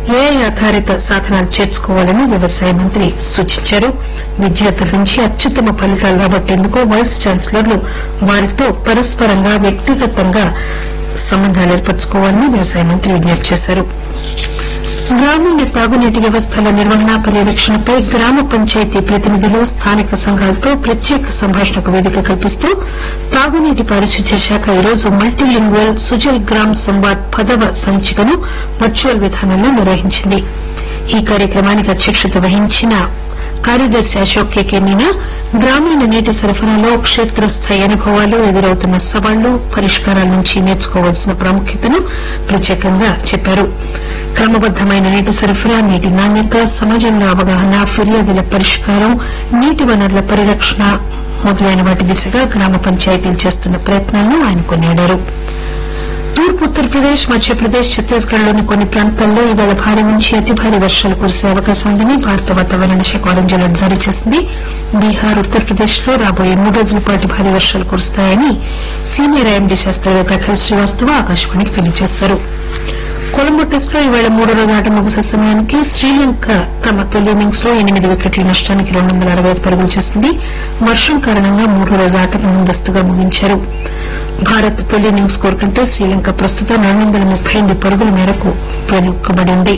AI ఆధారిత సాధనాలు చేర్చుకోవాలని వ్యవసాయ మంత్రి సూచించారు విద్యార్థుల నుంచి అత్యుత్తమ ఫలితాలు రాబట్టేందుకు వైస్ ఛాన్సలర్లు వారితో పరస్పరంగా వ్యక్తిగతంగా సంబంధాలు ఏర్పరచుకోవాలని వ్యవసాయ మంత్రి విజ్ఞప్తి చేశారు గ్రామీణ తాగునీటి వ్యవస్థల నిర్వహణ పర్యవేక్షణపై గ్రామ పంచాయతీ ప్రతినిధులు స్థానిక సంఘాలతో ప్రత్యేక సంభాషణకు వేదిక కల్పిస్తూ తాగునీటి పారిశుద్ధ్య శాఖ ఈరోజు మల్టీలింగ్వల్ సుజల్ గ్రామ్ సంవాద్ పదవ సంచికను వర్చువల్ విధానంలో నిర్వహించింది ఈ కార్యక్రమానికి అధ్యక్షత వహించిన కార్యదర్శి అశోక్ కేకే మీనా గ్రామీణ నీటి సరఫరాలో క్షేత్రస్థాయి అనుభవాలు ఎదురవుతున్న సవాళ్లు పరిష్కారాల నుంచి నేర్చుకోవాల్సిన ప్రాముఖ్యతను ప్రత్యేకంగా చెప్పారు క్రమబద్దమైన నీటి సరఫరా నీటి నాణ్యత సమాజంలో అవగాహన ఫిర్యాదుల పరిష్కారం నీటి వనరుల పరిరక్షణ మొదలైన వాటి దిశగా గ్రామ పంచాయతీలు చేస్తున్న ప్రయత్నాలను ఆయన కొనియాడారు తూర్పు ఉత్తరప్రదేశ్ మధ్యప్రదేశ్ ఛత్తీస్గఢ్ లోని కొన్ని ప్రాంతాల్లో ఇవాళ భారీ నుంచి అతి భారీ వర్షాలు కురిసే అవకాశం ఉందని భారత వాతావరణ శాఖ ఆరెంజ్ అలర్ట్ జారీ చేసింది బీహార్ ఉత్తరప్రదేశ్ లో రాబోయే మూడు రోజుల పాటు భారీ వర్షాలు కురుస్తాయని సీనియర్ ఐఎండీ శాస్త్రవేత్త అఖిల్ శ్రీవాస్తవ ఆకాశవాణికి తెలియజేశారు కొలంబో టెస్ట్ లో ఇవాళ మూడో రోజు ఆట ముగిసే సమయానికి శ్రీలంక తమ తొలి ఇన్నింగ్స్ లో ఎనిమిది వికెట్ల నష్టానికి రెండు వందల అరవై ఐదు పరుగులు చేసింది వర్షం కారణంగా మూడో రోజు ఆటను ముందస్తుగా ముగించారు భారత్ తొలి ఇన్నింగ్స్ స్కోర్ కంటే శ్రీలంక ప్రస్తుతం రెండు వందల ముప్పై ఎనిమిది పరుగుల మేరకు వెనుకబడింది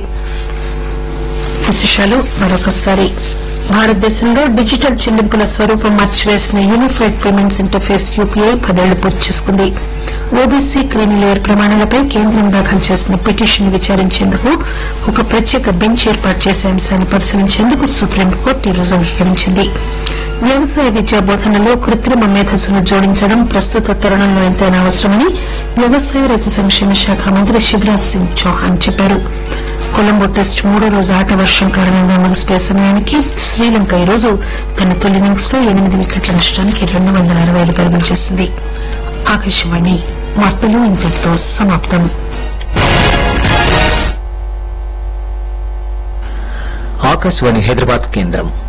విశేషాలు మరొకసారి భారతదేశంలో డిజిటల్ చెల్లింపుల స్వరూపం మార్చివేసిన యూనిఫైడ్ పేమెంట్స్ ఇంటర్ఫేస్ యూపీఐ పదేళ్లు పూర్తి చేసుకుంది ఓబీసీ క్రీమీలేయర్ ప్రమాణాలపై కేంద్రం దాఖలు చేసిన పిటిషన్ విచారించేందుకు ఒక ప్రత్యేక బెంచ్ ఏర్పాటు చేసే అంశాన్ని పరిశీలించేందుకు సుప్రీంకోర్టు ఈరోజు అంగీకరించింది వ్యవసాయ విద్యా బోధనలో కృత్రిమ మేధస్సును జోడించడం ప్రస్తుత తరుణంలో ఎంతైనా అవసరమని వ్యవసాయ రైతు సంక్షేమ శాఖ మంత్రి శివరాజ్ సింగ్ చౌహాన్ చెప్పారు కొలంబో టెస్ట్ మూడో రోజు ఆట వర్షం కారణంగా ముగిసిపోయే సమయానికి శ్రీలంక ఈ రోజు తన తొలి ఇన్నింగ్స్ లో ఎనిమిది వికెట్ల నష్టానికి రెండు వందల అరవై ఐదు పరుగులు చేసింది ఆకాశవాణి వార్తలు ఇంతటితో సమాప్తం ఆకాశవాణి హైదరాబాద్ కేంద్రం